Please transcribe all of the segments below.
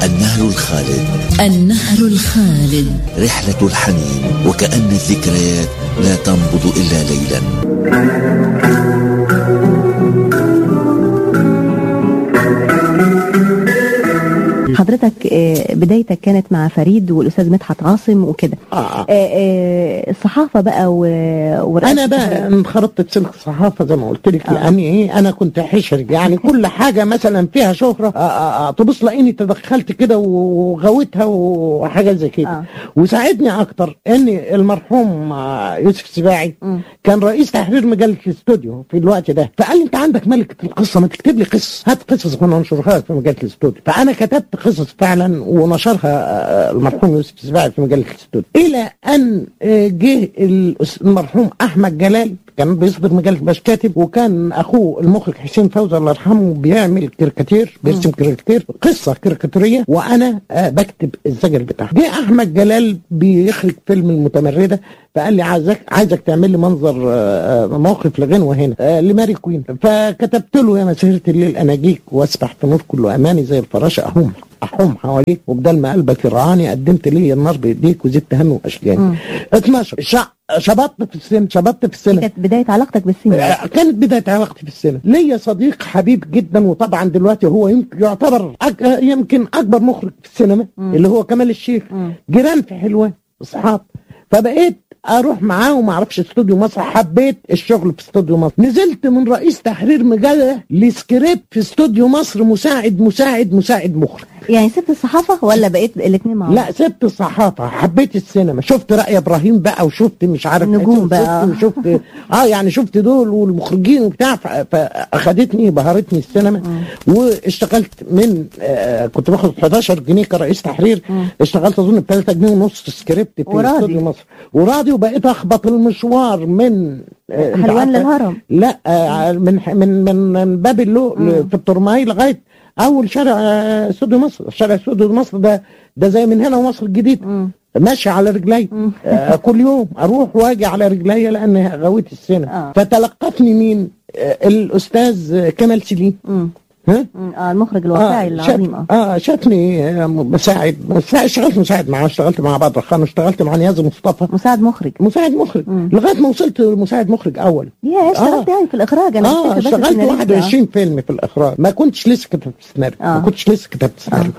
النهر الخالد النهر الخالد رحلة الحنين وكأن الذكريات لا تنبض إلا ليلا حضرتك آه، بدايتك كانت مع فريد والاستاذ مدحت عاصم وكده آه. آه، آه، الصحافه بقى و... ورئاسة انا بقى انخرطت في سلك الصحافه زي ما قلت لك آه. لاني ايه انا كنت حشر يعني كل حاجه مثلا فيها شهره آه، آه، آه، تبص لاقيني تدخلت كده وغويتها وحاجه زي كده آه. وساعدني اكتر ان المرحوم آه، يوسف سباعي مم. كان رئيس تحرير مجله الاستوديو في الوقت ده فقال لي انت عندك ملكه القصه ما تكتب لي قصص هات قصص وانا انشرها لك في مجله الاستوديو فانا كتبت قصص فعلا ونشرها آه، المرحوم يوسف سباعي في مجله الاستوديو الى ان آه، جه الأس- المرحوم احمد جلال كان بيصدر مجله باش كاتب وكان اخوه المخرج حسين فوزي الله يرحمه بيعمل كاريكاتير بيرسم كاريكاتير قصه كاريكاتوريه وانا آه، بكتب الزجل بتاعها جه احمد جلال بيخرج فيلم المتمرده فقال لي عايزك عايزك تعمل لي منظر آه، آه، موقف لغنوه هنا آه، لماري كوين فكتبت له يا مسيره الليل انا جيك واسبح في نور كله اماني زي الفراشه احوم احوم حواليك وبدل ما قلبك يرعاني قدمت لي النار بايديك وزدت هم واشجاني 12 شع- شبطت في السن شبطت في السنه كانت بدايه علاقتك بالسينما آه، كانت بداية علاقتي في السينما ليا صديق حبيب جدا وطبعا دلوقتي هو يمكن يعتبر أك... آه، يمكن اكبر مخرج في السينما اللي هو كمال الشيخ جيران في حلوان اصحاب فبقيت اروح معاه وما اعرفش استوديو مصر حبيت الشغل في استوديو مصر نزلت من رئيس تحرير مجله لسكريبت في استوديو مصر مساعد مساعد مساعد مخرج يعني سبت الصحافه ولا بقيت الاثنين مع بعض لا سبت الصحافه حبيت السينما شفت رأي ابراهيم بقى وشفت مش عارف النجوم شفت- بقى. وشفت اه يعني شفت دول والمخرجين وبتاع ف- فاخدتني بهرتني السينما واشتغلت من آه كنت باخد 11 جنيه كرئيس تحرير اشتغلت اظن ب 3 جنيه ونص سكريبت في وراضي. استوديو مصر وراضي وبقيت اخبط المشوار من آه أنت حلوان عارفة- للهرم. لا آه من من من, من باب اللؤلؤ في الترماي لغايه اول شارع آه، استوديو مصر شارع استوديو مصر ده ده زي من هنا ومصر الجديد ماشي على رجلي آه كل يوم اروح واجي على رجلي لان غويت السنه آه. فتلقفني مين آه الاستاذ كمال سليم مم. ها مم. اه المخرج الواقعي العظيم اه اه شافني آه، مساعد مساعد اشتغلت مساعد معاه اشتغلت مع بدر خان اشتغلت مع نيازي مصطفى مساعد مخرج مساعد مخرج لغايه ما وصلت مساعد مخرج اول يا اشتغلت آه. يعني في الاخراج انا اه فاكر بس اشتغلت السيناريست. 21 فيلم في الاخراج ما كنتش لسه كتبت سيناريو آه. ما كنتش لسه كتبت سيناريو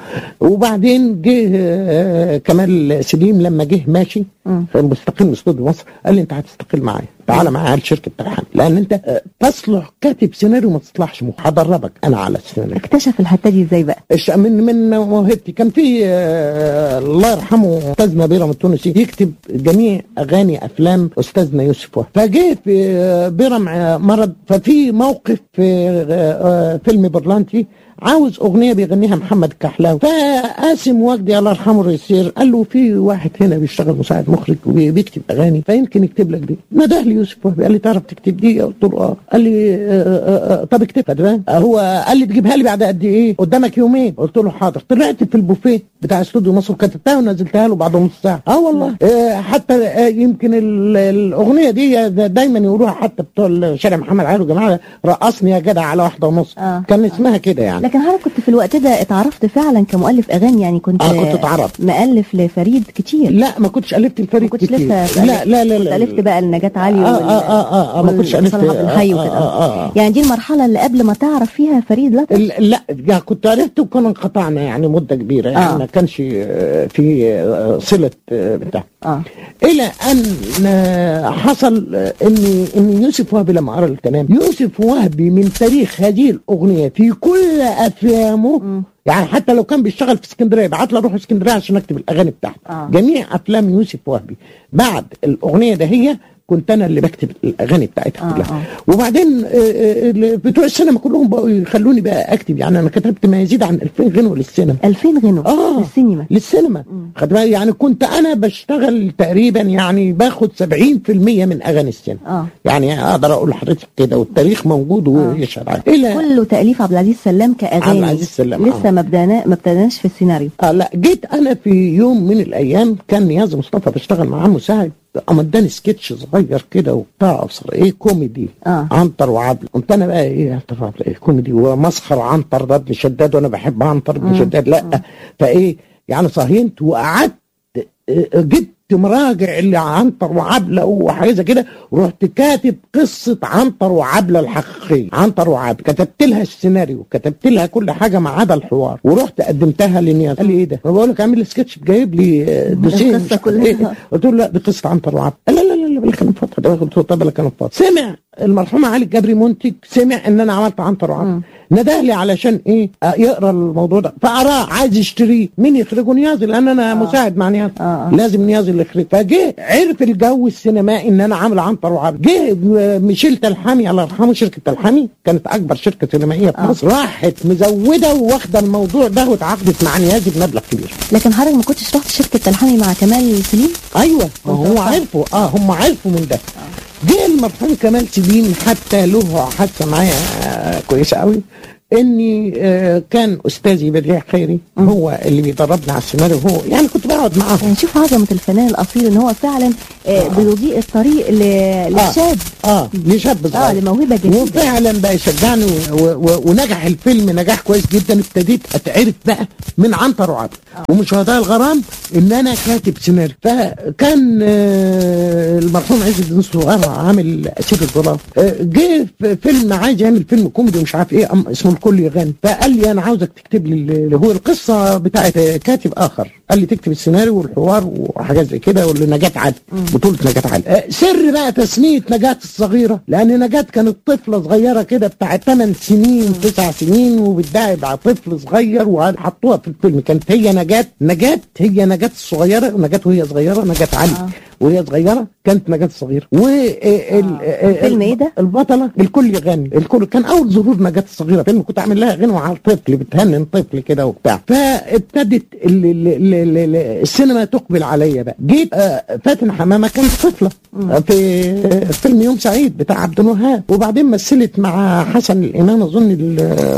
وبعدين جه آه، كمال سليم لما جه ماشي مستقل من استوديو مصر قال لي انت هتستقل معايا تعالى معايا على شركه ترحم لان انت آه، تصلح كاتب سيناريو ما تصلحش مخرج هدربك انا على السيناريو اكتشف الحته دي ازاي بقى الش- من من موهبتي كان في آه، الله يرحمه استاذنا بيرم التونسي يكتب جميع اغاني افلام استاذنا يوسف وهبي فجه في آه، بيرم آه، مرض ففي موقف في آه، آه، فيلم برلانتي عاوز اغنيه بيغنيها محمد كحلاوي فقاسم وجدي الله يرحمه الرئيسير قال له في واحد هنا بيشتغل مساعد مخرج وبيكتب اغاني فيمكن يكتب لك دي نده لي يوسف وهبي قال لي تعرف تكتب دي قلت له اه قال لي آه، آه، آه، طب اكتبها تمام هو قال لي تجيبها لي بعد قد ايه قدامك يومين قلت له حاضر طلعت في البوفيه بتاع استوديو مصر وكتبتها ونزلتها له بعد نص ساعه اه والله آه حتى آه يمكن ال- الاغنيه دي دا- دايما يقولوها حتى بتوع شارع محمد علي وجماعه رقصني يا جدع على واحده ونص آه. كان اسمها كده يعني لكن حضرتك كنت في الوقت ده اتعرفت فعلا كمؤلف اغاني يعني كنت آه، كنت اتعرفت. مؤلف لفريد كتير لا ما كنتش الفت الفريق ما كنتش كتير لسه لا لا لا كنت لا الفت بقى لنجاة علي آه، وال- آه، آه، آه، ما كنتش ألفت. وصلاح عبد الحي آه، وكده آه، آه، آه. يعني دي المرحله اللي قبل ما تعرف فيها فريد لا ال- لا يعني كنت عرفت وكنا انقطعنا يعني مده كبيره يعني آه. ما كانش آه، في آه، صله آه، بتاع اه الى ان آه، حصل آه، ان ان يوسف وهبي لما قرا الكلام يوسف وهبي من تاريخ هذه الاغنيه في كل افلامه يعني حتى لو كان بيشتغل في اسكندريه بعت له اروح اسكندريه عشان اكتب الاغاني بتاعته آه. جميع افلام يوسف وهبي بعد الاغنيه ده هي كنت انا اللي بكتب الاغاني بتاعتها آه، كلها آه. وبعدين آه، آه، اللي بتوع السينما كلهم بقوا يخلوني بقى اكتب يعني انا كتبت ما يزيد عن 2000 غنوه للسينما 2000 غنوه اه للسينما للسينما خد بالك يعني كنت انا بشتغل تقريبا يعني باخد 70% من اغاني السينما آه. يعني اقدر اقول لحضرتك كده والتاريخ موجود ويشهد عليه الى كله تاليف عبد العزيز سلام كاغاني عبد العزيز سلام، لسه آه. ما بدانا ما ابتدناش في السيناريو آه لا جيت انا في يوم من الايام كان نياز مصطفى بشتغل معاه مساعد قام اداني سكتش صغير كده وبتاع ابصر ايه كوميدي آه. عنتر وعبله قمت انا بقى ايه عنتر وعبله ايه كوميدي ومسخر عنتر ده ابن شداد وانا بحب عنتر ابن شداد لا فايه يعني صهينت وقعدت آه، جبت مراجع اللي عنتر وعبله وحاجه زي كده ورحت كاتب قصه عنتر وعبله الحقيقيه عنتر وعبله كتبت لها السيناريو كتبت لها كل حاجه ما عدا الحوار ورحت قدمتها لنياس قال لي ايه ده؟ انا بقول لك اعمل لي سكتش جايب لي آه، دوسين القصة كلها. إيه؟ قلت له لا دي قصه عنتر وعبله لا لا لا لا بالك انا فاضي قلت له طب بالك انا فاضي سمع المرحوم علي الجبري منتج سمع ان انا عملت عنتر وعبله نده لي علشان ايه آه، يقرا الموضوع ده فقراه عايز يشتريه مين يخرجه نيازي لان انا مساعد مع نيازي آه، آه. لازم نيازي اللي يخرج فجه عرف الجو السينمائي ان انا عامل عنتر وعبد جه ميشيل تلحمي الله يرحمه شركه تلحمي كانت اكبر شركه سينمائيه في مصر راحت مزوده واخده الموضوع ده واتعاقدت مع نيازي بمبلغ كبير لكن حضرتك ما كنتش رحت شركه تلحمي مع كمال سليم ايوه ما كنت هو رحت. عرفوا اه هم عرفوا من ده جه المرحوم كمال سليم حتى له حادثه معايا آه، كويسه قوي اني آه، كان استاذي بديع خيري هو اللي بيدربنا على السيناريو هو يعني كنت بقعد معاه يعني شوف عظمه الفنان الاصيل ان هو فعلا آه، بيضيء الطريق ل- للشاب اه لشاب صغير اه لموهبه جديده وفعلا بقى يشجعني و- و- ونجح الفيلم نجاح كويس جدا ابتديت اتعرف بقى من عنتر وعبد ومن شهداء الغرام ان انا كاتب سيناريو فكان آه، المرحوم عز الدين صغير عامل اسير الظلام آه، جه في فيلم عايز يعمل فيلم كوميدي ومش عارف ايه أم- اسمه الكل يغني فقال لي انا عاوزك تكتب لي اللي هو القصه بتاعت كاتب اخر قال لي تكتب السيناريو والحوار وحاجات زي كده واللي نجاة عدل بطوله نجاة عدل آه، سر بقى تسميه نجاة الصغيره لان نجاة كانت طفله صغيره كده بتاع 8 سنين 9 سنين وبتدعي على طفل صغير وحطوها في الفيلم كانت هي نجاة نجاة هي نجاة الصغيره ونجاة وهي صغيره نجاة علي آه. وهي صغيره كانت نجاة الصغيره و فيلم إيه ده؟ البطله الكل يغني الكل كان اول ظهور نجاة الصغيره فيلم كنت اعمل لها غنوه على الطفل بتهنن طفل كده وبتاع فابتدت ال- ال- ال- ال- ال- السينما تقبل عليا بقى جيت آه، فاتن حمامه كانت طفله آه، في آه، فيلم يوم سعيد بتاع عبد الوهاب وبعدين مثلت مع حسن الامام اظن ال-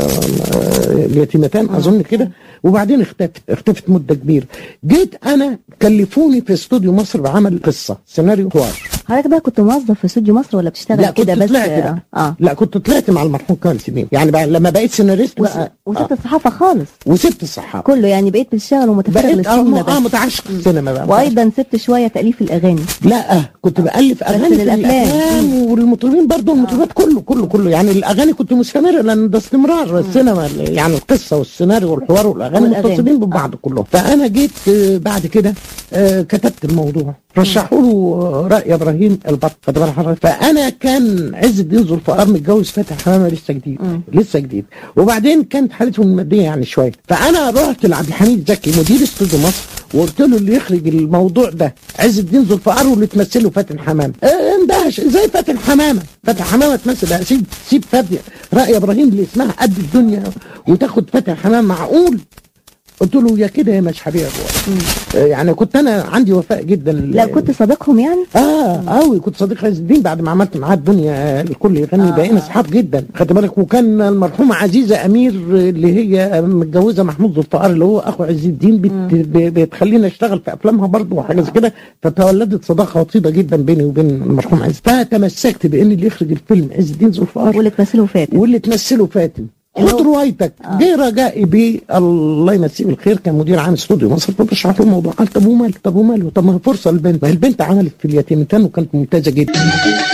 آه، اليتيمتان اظن كده وبعدين اختفت اختفت مده كبيره جيت انا كلفوني في استوديو مصر بعمل قصه سيناريو حوار حضرتك بقى كنت موظف في استوديو مصر ولا بتشتغل لا كنت كده بس طلعت اه, بقى. آه. لا كنت طلعت مع المرحوم كمال سليم يعني بقى لما بقيت سيناريست وس- بقى وسبت آه. الصحافه خالص وسبت الصحافه كله يعني بقيت بتشتغل ومتفرغ بقيت اه للسينما م- اه بس متعشق السينما بقى وايضا سبت شويه تاليف الاغاني لا كنت بالف اغاني في للأفلام. الافلام والمطربين برضه المطربات كله كله كله يعني الاغاني كنت مستمر لان ده استمرار السينما يعني القصه والسيناريو والحوار والاغاني والأغاني. متصلين ببعض كلهم فانا جيت آه، بعد كده آه، كتبت الموضوع رشحوا له آه، رأي ابراهيم البط خد بالك حضرتك فانا كان عز الدين ذوالفقار متجوز فاتح حمامه لسه جديد لسه جديد وبعدين كانت حالتهم الماديه يعني شويه فانا رحت لعبد الحميد زكي مدير استوديو مصر وقلت له اللي يخرج الموضوع ده عز الدين ذوالفقار واللي تمثله فاتن حمامه آه، اندهش ازاي فاتن حمامه فاتن حمامه تمثل لا، سيب سيب فاتن راي ابراهيم اللي اسمها قد الدنيا وتاخد فاتن حمامه معقول قلت له يا كده يا مش حبيبي يعني كنت انا عندي وفاء جدا لا كنت صديقهم يعني اه قوي كنت صديق عز الدين بعد ما عملت معاه الدنيا الكل يغني آه. بقينا اصحاب جدا خدت بالك وكان المرحومه عزيزه امير اللي هي متجوزه محمود ذو الفقار اللي هو اخو عز الدين بت... ب- بتخلينا اشتغل في افلامها برضه وحاجه زي كده فتولدت صداقه وطيده جدا بيني وبين المرحوم عز فتمسكت بان اللي يخرج الفيلم عز الدين ذو الفقار واللي تمثله فاتن واللي تمثله فاتن اللي خد هو- روايتك جه رجائي بيه الله يمسيه بالخير كان مدير عام استوديو مصر فبشرح له الموضوع قال طب وماله طب وماله طب ما هي فرصه للبنت ما هي البنت عملت في اليتيمتان وكانت ممتازه جدا